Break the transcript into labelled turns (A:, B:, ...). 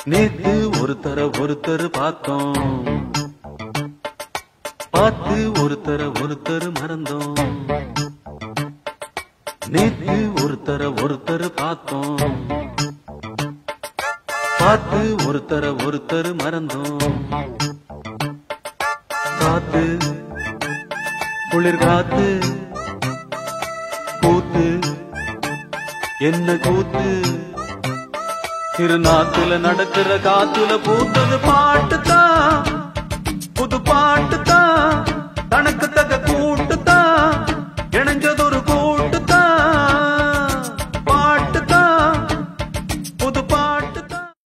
A: நேத்து ஒருத்தர ஒருத்தர் பார்த்தோம் பார்த்து ஒருத்தர ஒருத்தர் மறந்தோம் நேத்து ஒருத்தர ஒருத்தர் பார்த்தோம் பார்த்து ஒருத்தர ஒருத்தர் மறந்தோம் காத்து குளிர் காத்து கூத்து என்ன கூத்து திருநாத்துல நடக்கிற காத்துல பூத்தது பாட்டு